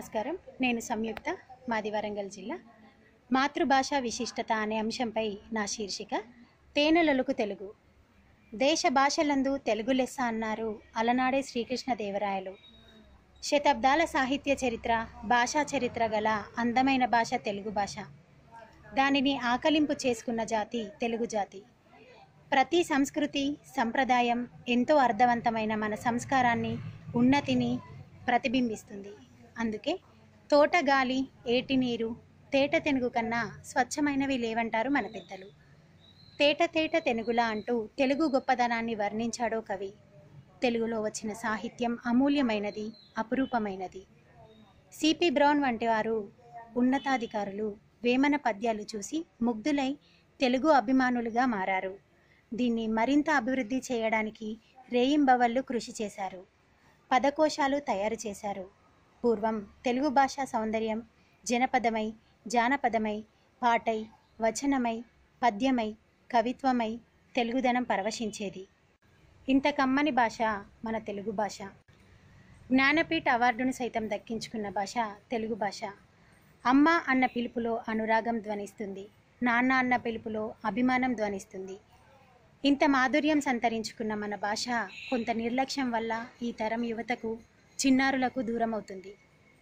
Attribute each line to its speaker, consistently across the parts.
Speaker 1: నమస్కారం నేను సంయుక్త మాది వరంగల్ జిల్లా మాతృభాష విశిష్టత అనే అంశంపై నా శీర్షిక తేనెలొలుకు తెలుగు దేశ భాషలందు తెలుగు లెస్స అన్నారు అలనాడే శ్రీకృష్ణదేవరాయలు శతాబ్దాల సాహిత్య చరిత్ర భాషా చరిత్ర గల అందమైన భాష తెలుగు భాష దానిని ఆకలింపు చేసుకున్న జాతి తెలుగు జాతి ప్రతి సంస్కృతి సంప్రదాయం ఎంతో అర్థవంతమైన మన సంస్కారాన్ని ఉన్నతిని ప్రతిబింబిస్తుంది అందుకే తోట గాలి ఏటి నీరు తేట తెనుగు కన్నా స్వచ్ఛమైనవి లేవంటారు మన పెద్దలు తేట తేట తెనుగులా అంటూ తెలుగు గొప్పదనాన్ని వర్ణించాడో కవి తెలుగులో వచ్చిన సాహిత్యం అమూల్యమైనది అపురూపమైనది సిపి బ్రౌన్ వంటి వారు ఉన్నతాధికారులు వేమన పద్యాలు చూసి ముగ్ధులై తెలుగు అభిమానులుగా మారారు దీన్ని మరింత అభివృద్ధి చేయడానికి రేయింబవళ్ళు కృషి చేశారు పదకోశాలు తయారు చేశారు పూర్వం తెలుగు భాషా సౌందర్యం జనపదమై జానపదమై పాటై వచనమై పద్యమై కవిత్వమై తెలుగుదనం పరవశించేది ఇంత కమ్మని భాష మన తెలుగు భాష జ్ఞానపీఠ అవార్డును సైతం దక్కించుకున్న భాష తెలుగు భాష అమ్మ అన్న పిలుపులో అనురాగం ధ్వనిస్తుంది నాన్న అన్న పిలుపులో అభిమానం ధ్వనిస్తుంది ఇంత మాధుర్యం సంతరించుకున్న మన భాష కొంత నిర్లక్ష్యం వల్ల ఈ తరం యువతకు చిన్నారులకు దూరం అవుతుంది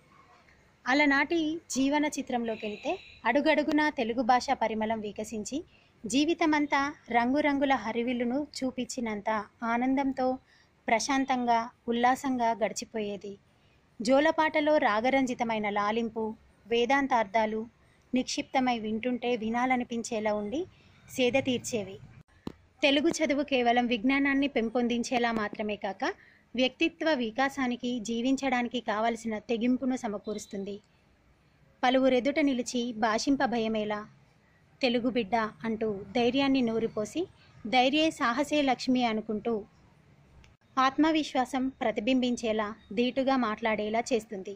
Speaker 1: అలనాటి జీవన చిత్రంలోకి వెళితే అడుగడుగునా తెలుగు భాష పరిమళం వికసించి జీవితమంతా రంగురంగుల హరివిల్లును చూపించినంత ఆనందంతో ప్రశాంతంగా ఉల్లాసంగా గడిచిపోయేది జోలపాటలో రాగరంజితమైన లాలింపు వేదాంతార్థాలు నిక్షిప్తమై వింటుంటే వినాలనిపించేలా ఉండి సేద తీర్చేవి తెలుగు చదువు కేవలం విజ్ఞానాన్ని పెంపొందించేలా మాత్రమే కాక వ్యక్తిత్వ వికాసానికి జీవించడానికి కావలసిన తెగింపును సమకూరుస్తుంది పలువురెదుట నిలిచి భాషింప భయమేలా తెలుగు బిడ్డ అంటూ ధైర్యాన్ని నూరిపోసి ధైర్యే సాహసే లక్ష్మి అనుకుంటూ ఆత్మవిశ్వాసం ప్రతిబింబించేలా ధీటుగా మాట్లాడేలా చేస్తుంది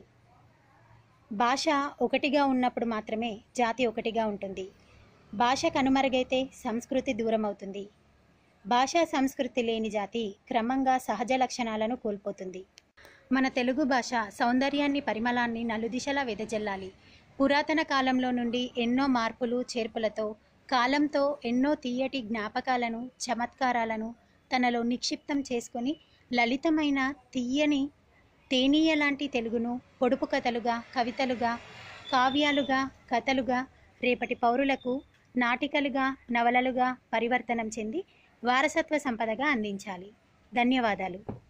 Speaker 1: భాష ఒకటిగా ఉన్నప్పుడు మాత్రమే జాతి ఒకటిగా ఉంటుంది భాష కనుమరుగైతే సంస్కృతి దూరం అవుతుంది భాషా సంస్కృతి లేని జాతి క్రమంగా సహజ లక్షణాలను కోల్పోతుంది మన తెలుగు భాష సౌందర్యాన్ని పరిమళాన్ని నలుదిశలా వెదజల్లాలి పురాతన కాలంలో నుండి ఎన్నో మార్పులు చేర్పులతో కాలంతో ఎన్నో తీయటి జ్ఞాపకాలను చమత్కారాలను తనలో నిక్షిప్తం చేసుకొని లలితమైన తీయని తేనీయ లాంటి తెలుగును పొడుపు కథలుగా కవితలుగా కావ్యాలుగా కథలుగా రేపటి పౌరులకు నాటికలుగా నవలలుగా పరివర్తనం చెంది వారసత్వ సంపదగా అందించాలి ధన్యవాదాలు